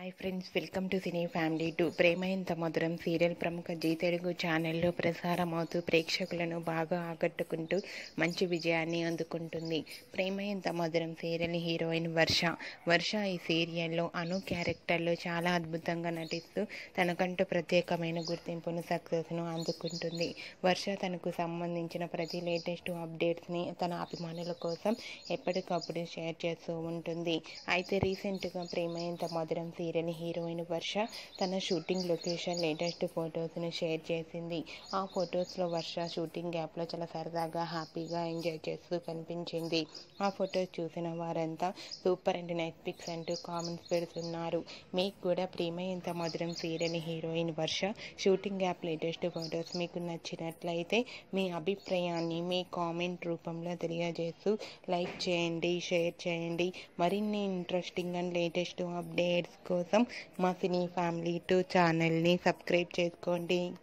hi friends welcome to cine family two Prema Intha Madhuram serial ప్రముఖ G Telugu ఛానల్లో ప్రసారం అవుతూ ప్రేక్షకులను బాగా ఆకట్టుకుంటూ మంచి విజయాన్ని అందుకుంటుంది ప్రేమ ఇంత మధురం సీరియల్ హీరోయిన్ వర్ష వర్ష ఈ సీరియల్లో అను క్యారెక్టర్లో చాలా అద్భుతంగా నటిస్తూ తనకంటూ ప్రత్యేకమైన గుర్తింపును సక్సెస్ను అందుకుంటుంది వర్ష తనకు సంబంధించిన ప్రతి లేటెస్ట్ అప్డేట్స్ని తన అభిమానుల కోసం ఎప్పటికప్పుడు షేర్ చేస్తూ ఉంటుంది అయితే రీసెంట్గా ప్రేమ ఇంత మధురం సీరియల్ హీరోయిన్ వర్ష తన షూటింగ్ లొకేషన్ లేటెస్ట్ ఫొటోస్ని షేర్ చేసింది ఆ ఫొటోస్లో వర్ష షూటింగ్ గ్యాప్లో చాలా సరదాగా హ్యాపీగా ఎంజాయ్ చేస్తూ కనిపించింది ఆ ఫొటోస్ చూసిన వారంతా సూపర్ అండ్ నైస్ పిక్స్ అంటూ కామెంట్స్ పెడుతున్నారు మీకు కూడా Prema Intha Madhuram serial heroine Varsha shooting gap latest photos మీకు నచ్చినట్లయితే మీ అభిప్రాయాన్ని మీ కామెంట్ రూపంలో తెలియజేస్తూ లైక్ చేయండి షేర్ చేయండి మరిన్ని ఇంట్రెస్టింగ్ అండ్ లేటెస్ట్ అప్డేట్స్ కోసం మా సినీ ఫ్యామిలీ టూ ఛానల్ని సబ్స్క్రైబ్ చేసుకోండి